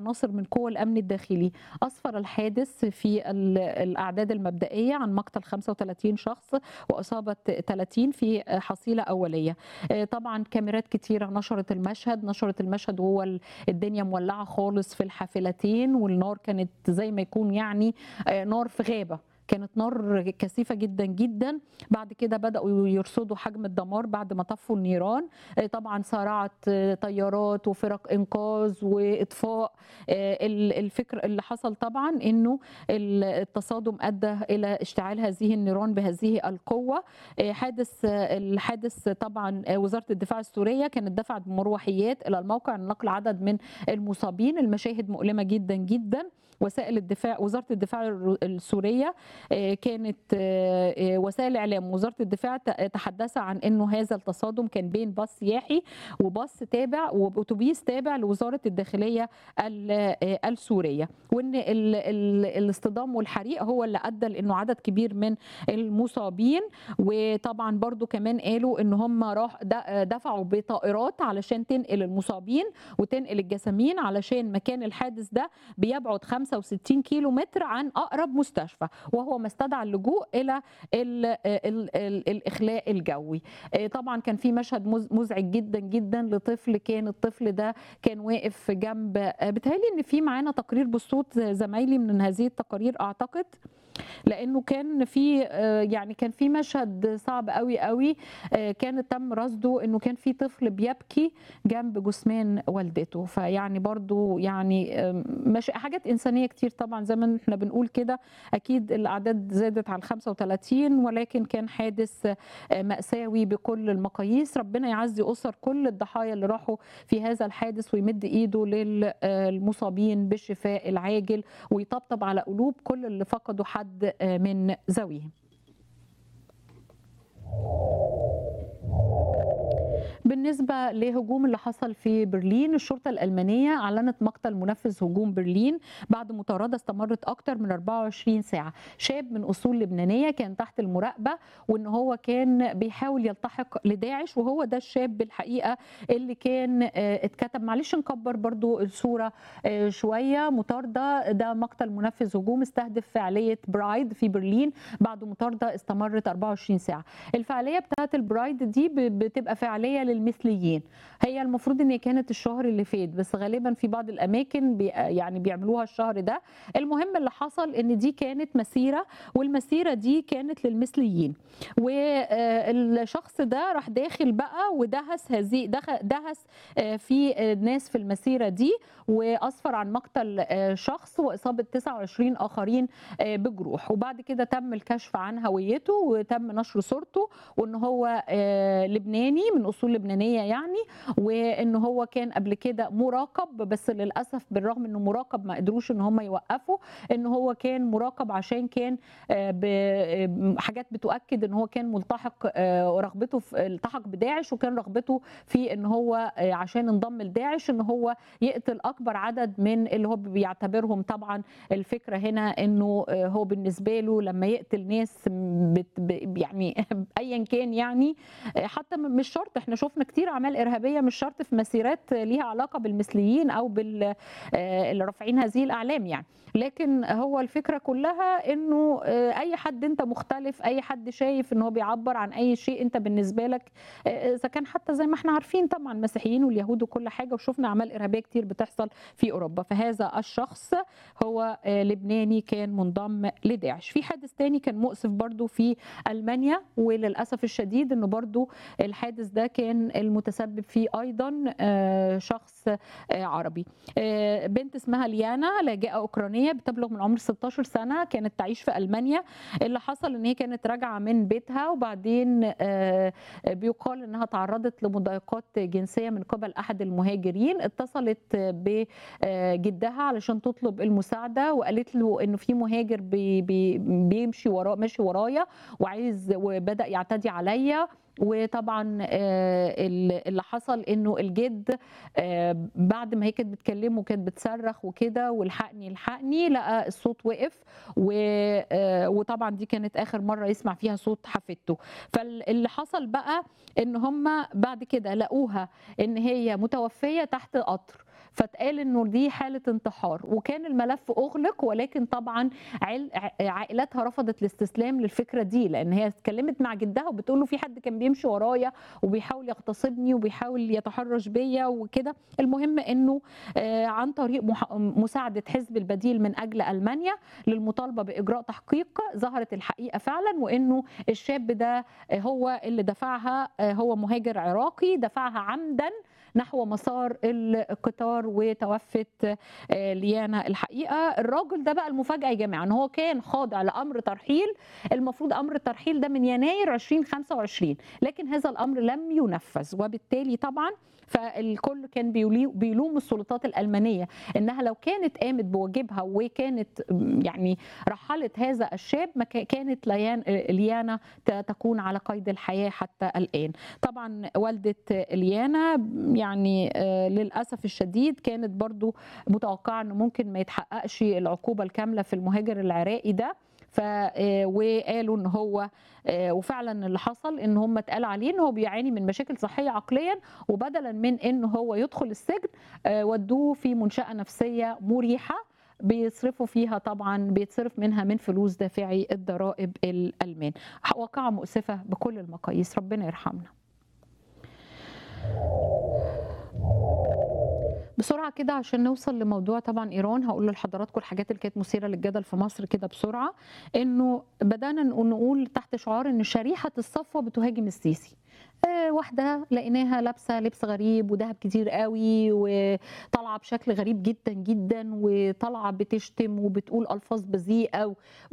عناصر من قوى الامن الداخلي اسفر الحادث في ال- الاعداد المبدئيه عن مقتل 35 شخص واصابه 30 في حصيله اوليه آه، طبعا كاميرات كتيره نشرت المشهد نشرت المشهد وهو ال- الدنيا مولعه خالص في الحافلتين والنار كانت زي ما يكون يعني آه، نار في غابه كانت نار كثيفه جدا جدا بعد كده بداوا يرصدوا حجم الدمار بعد ما طفوا النيران آه، طبعا سارعت آه، طيارات وفرق انقاذ واطفاء آه، ال- الفكر اللي حصل طبعا انه ال- التصادم ادى الى اشتعال هذه النيران بهذه القوه آه، حادث آه، الحادث طبعا آه، وزاره الدفاع السوريه كانت دفعت بمروحيات الى الموقع لنقل عدد من المصابين المشاهد مؤلمه جدا جدا وسائل الدفاع وزاره الدفاع الر- السوريه آه، كانت آه، آه، وسائل الاعلام وزاره الدفاع ت- تحدث عن انه هذا التصادم كان بين باص سياحي وباص تابع واتوبيس تابع لوزاره الداخليه ال- آه، السوريه وان ال- ال- الاصطدام والحريق هو اللي ادى لانه عدد كبير من المصابين وطبعا برضو كمان قالوا ان هم راح د- دفعوا بطائرات علشان تنقل المصابين وتنقل الجسامين علشان مكان الحادث ده بيبعد 65 كيلو متر عن اقرب مستشفى وهو ما استدعى اللجوء الى ال ال ال الاخلاء الجوي آه، طبعا كان في مشهد مز- مزعج جدا جدا لطفل كان الطفل ده كان واقف جنب آه، بيتهيألي ان في معانا تقرير بالصوت زمايلي من هذه التقارير اعتقد لانه كان في آه، يعني كان في مشهد صعب قوي قوي آه، كان تم رصده انه كان في طفل بيبكي جنب جثمان والدته فيعني برضو يعني آم، مش حاجات انسانيه كتير طبعا زي ما احنا بنقول كده اكيد الاعداد زادت على 35 ولكن كان حادث آه، ماساوي بكل المقاييس ربنا يعزي اسر كل الضحايا اللي راحوا في هذا الحادث ويمد ايده للمصابين بالشفاء العاجل ويطبطب على قلوب كل اللي فقدوا حد آه، من ذويهم بالنسبة لهجوم اللي حصل في برلين الشرطة الألمانية أعلنت مقتل منفذ هجوم برلين بعد مطاردة استمرت أكتر من 24 ساعة شاب من أصول لبنانية كان تحت المراقبة وإن هو كان بيحاول يلتحق لداعش وهو ده الشاب الحقيقة اللي كان آه، اتكتب معلش نكبر برضو الصورة آه، شوية مطاردة ده مقتل منفذ هجوم استهدف فعالية برايد في برلين بعد مطاردة استمرت 24 ساعة الفعالية بتاعت البرايد دي ب- بتبقى فعالية للمثليين هي المفروض ان هي كانت الشهر اللي فات بس غالبا في بعض الاماكن بي يعني بيعملوها الشهر ده المهم اللي حصل ان دي كانت مسيرة والمسيرة دي كانت للمثليين والشخص ده راح داخل بقى ودهس هذه دخل دهس آه، في آه، ناس في المسيرة دي واسفر عن مقتل آه، شخص واصابة 29 اخرين آه، بجروح وبعد كده تم الكشف عن هويته وتم نشر صورته وان هو آه، لبناني من اصول لبنانيه يعني وان هو كان قبل كده مراقب بس للاسف بالرغم انه مراقب ما قدروش ان هم يوقفوا ان هو كان مراقب عشان كان آه، ب- آه، حاجات بتؤكد ان هو كان ملتحق آه، ورغبته في التحق بداعش وكان رغبته في ان هو آه، عشان انضم لداعش ان هو يقتل اكبر عدد من اللي هو بيعتبرهم طبعا الفكره هنا انه آه، هو بالنسبه له لما يقتل ناس بت ب- يعني ايا كان يعني آه، حتى م- مش شرط احنا شفنا كتير اعمال ارهابيه مش شرط في مسيرات ليها علاقه بالمثليين او بال آه، اللي رافعين هذه الاعلام يعني لكن هو الفكره كلها انه آه، اي حد انت مختلف اي حد شايف ان هو بيعبر عن اي شيء انت بالنسبه لك آه، اذا كان حتى زي ما احنا عارفين طبعا المسيحيين واليهود وكل حاجه وشفنا اعمال ارهابيه كتير بتحصل في اوروبا فهذا الشخص هو آه، لبناني كان منضم لداعش في حادث تاني كان مؤسف برضو في المانيا وللاسف الشديد انه برضو الحادث ده كان المتسبب فيه ايضا آه، شخص آه، عربي آه، بنت اسمها ليانا لاجئه اوكرانيه بتبلغ من عمر 16 سنه كانت تعيش في المانيا اللي حصل ان هي كانت راجعه من بيتها وبعدين آه، بيقال انها تعرضت لمضايقات جنسيه من قبل احد المهاجرين اتصلت بجدها علشان تطلب المساعده وقالت له انه في مهاجر بي بي بيمشي ورا ماشي ورايا وعايز وبدا يعتدي عليا وطبعا آه، اللي حصل انه الجد آه، بعد ما هي كانت بتكلمه كانت بتصرخ وكده والحقني الحقني لقى الصوت وقف و- آه، وطبعا دي كانت اخر مره يسمع فيها صوت حفيدته فاللي حصل بقى ان هم بعد كده لقوها ان هي متوفيه تحت قطر فاتقال انه دي حاله انتحار وكان الملف اغلق ولكن طبعا عيل- ع- عائلتها رفضت الاستسلام للفكره دي لان هي اتكلمت مع جدها وبتقول له في حد كان بيمشي ورايا وبيحاول يغتصبني وبيحاول يتحرش بيا وكده المهم انه آه، عن طريق مح- مساعده حزب البديل من اجل المانيا للمطالبه باجراء تحقيق ظهرت الحقيقه فعلا وانه الشاب ده آه، هو اللي دفعها آه، هو مهاجر عراقي دفعها عمدا نحو مسار القطار وتوفت آه، ليانا الحقيقه الراجل ده بقى المفاجاه يا جماعه ان هو كان خاضع لامر ترحيل المفروض امر الترحيل ده من يناير 2025 لكن هذا الامر لم ينفذ وبالتالي طبعا فالكل كان بيلي- بيلوم السلطات الالمانيه انها لو كانت قامت بواجبها وكانت م، يعني رحلت هذا الشاب ما كا- كانت ليان ليانا ت- تكون على قيد الحياه حتى الان طبعا والده ليانا يعني آه، للاسف الشديد كانت برضو متوقعه انه ممكن ما يتحققش العقوبه الكامله في المهاجر العراقي ده ف آه، وقالوا ان هو آه، وفعلا اللي حصل ان هم اتقال عليه ان هو بيعاني من مشاكل صحيه عقليا وبدلا من ان هو يدخل السجن آه، ودوه في منشاه نفسيه مريحه بيصرفوا فيها طبعا بيتصرف منها من فلوس دافعي الضرائب الالمان واقعه مؤسفه بكل المقاييس ربنا يرحمنا بسرعه كده عشان نوصل لموضوع طبعا ايران هقول لحضراتكم الحاجات اللي كانت مثيره للجدل في مصر كده بسرعه انه بدانا نقول نقول تحت شعار ان شريحه الصفوه بتهاجم السيسي آه، واحده لقيناها لابسه لبس غريب وذهب كتير قوي وطالعه بشكل غريب جدا جدا وطالعه بتشتم وبتقول الفاظ بذيئه و-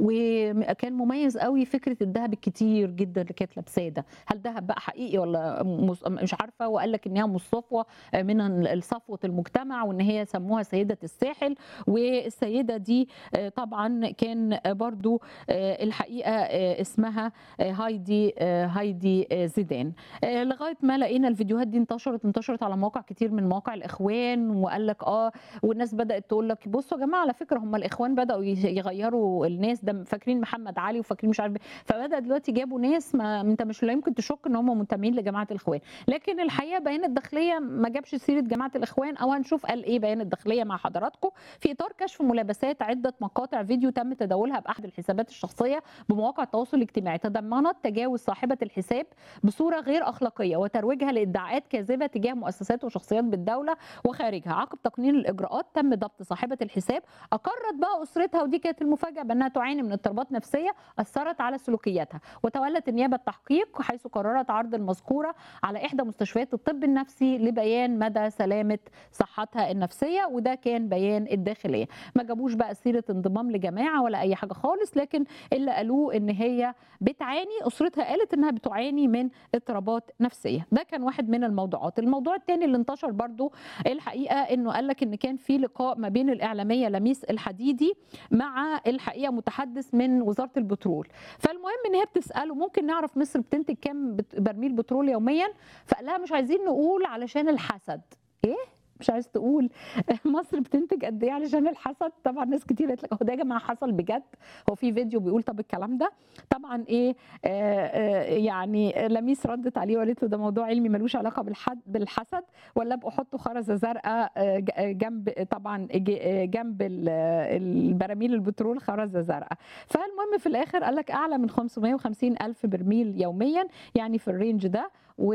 وكان مميز قوي فكره الذهب الكتير جدا اللي كانت لابساه ده هل ذهب بقى حقيقي ولا مص- مش عارفه وقال لك انها مش صفوه من صفوه المجتمع وان هي سموها سيده الساحل والسيده دي آه، طبعا كان برضو آه، الحقيقه آه، اسمها آه، هايدي آه، هايدي آه، زيدان آه، لغايه ما لقينا الفيديوهات دي انتشرت انتشرت على مواقع كتير من مواقع الاخوان وقال لك اه والناس بدات تقول لك بصوا يا جماعه على فكره هم الاخوان بداوا ي- يغيروا الناس ده فاكرين محمد علي وفاكرين مش عارف إيه. فبدا دلوقتي جابوا ناس ما انت مش لا يمكن تشك ان هم منتمين لجماعه الاخوان لكن الحقيقه بيان الداخليه ما جابش سيره جماعه الاخوان او هنشوف قال ايه بيان الداخليه مع حضراتكم في اطار كشف ملابسات عده مقاطع فيديو تم تداولها باحد الحسابات الشخصيه بمواقع التواصل الاجتماعي تضمنت تجاوز صاحبه الحساب بصوره غير اخلاقيه وترويجها لادعاءات كاذبه تجاه مؤسسات وشخصيات بالدوله وخارجها عقب تقنين الاجراءات تم ضبط صاحبه الحساب اقرت بقى اسرتها ودي كانت المفاجاه بانها تعاني من اضطرابات نفسيه اثرت على سلوكياتها وتولت النيابه التحقيق حيث قررت عرض المذكوره على احدى مستشفيات الطب النفسي لبيان مدى سلامه صحتها النفسيه وده كان بيان الداخليه ما جابوش بقى سيره انضمام لجماعه ولا اي حاجه خالص لكن اللي قالوه ان هي بتعاني اسرتها قالت انها بتعاني من اضطرابات نفسيه ده كان واحد من الموضوعات الموضوع الثاني اللي انتشر برضو الحقيقه انه قال لك ان كان في لقاء ما بين الاعلاميه لميس الحديدي مع الحقيقه متحدث من وزاره البترول فالمهم ان هي بتساله ممكن نعرف مصر بتنتج كام بت- برميل بترول يوميا فقال لها مش عايزين نقول علشان الحسد ايه مش عايز تقول مصر بتنتج قد ايه علشان الحسد طبعا ناس كتير قالت لك هو ده يا جماعه حصل بجد هو في فيديو بيقول طب الكلام ده طبعا ايه آه آه يعني لميس ردت عليه وقالت له ده موضوع علمي ملوش علاقه بالحد بالحسد ولا ابقوا حطوا خرزه زرقاء آه، ج- آه، جنب طبعا ج- آه، جنب ال- آه، البراميل البترول خرزه زرقاء فالمهم في الاخر قال لك اعلى من 550 الف برميل يوميا يعني في الرينج ده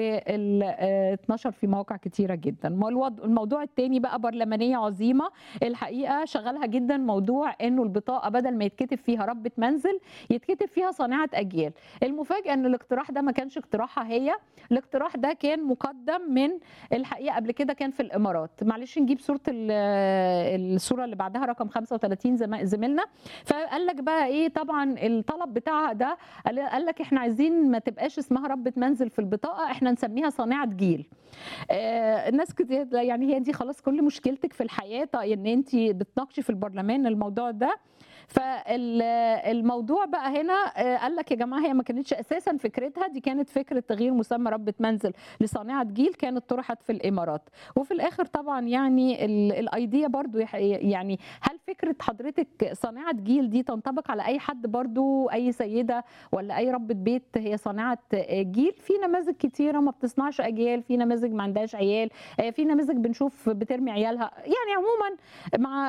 وال آه، 12 في مواقع كتيره جدا ما الوض- الموضوع الثاني بقى برلمانيه عظيمه الحقيقه شغلها جدا موضوع انه البطاقه بدل ما يتكتب فيها ربة منزل يتكتب فيها صانعه اجيال المفاجاه ان الاقتراح ده ما كانش اقتراحها هي الاقتراح ده كان مقدم من الحقيقه قبل كده كان في الامارات معلش نجيب صوره ال- الصوره اللي بعدها رقم 35 زم- زميلنا فقال لك بقى ايه طبعا الطلب بتاعها ده قال قال لك احنا عايزين ما تبقاش اسمها ربة منزل في البطاقه احنا نسميها صانعه جيل آه، الناس كتير يعني هي دي خلاص كل مشكلتك في الحياه طيب ان انت بتناقشي في البرلمان الموضوع ده فالموضوع بقى هنا آه، قال لك يا جماعه هي ما كانتش اساسا فكرتها دي كانت فكره تغيير مسمى ربة منزل لصانعه جيل كانت طرحت في الامارات وفي الاخر طبعا يعني ال- الايديا برضو يح- يعني هل فكره حضرتك صانعه جيل دي تنطبق على اي حد برضو اي سيده ولا اي ربة بيت هي صانعه جيل في نماذج كتير كتيره ما بتصنعش اجيال في نماذج ما عندهاش عيال آه، في نماذج بنشوف بترمي عيالها يعني عموما مع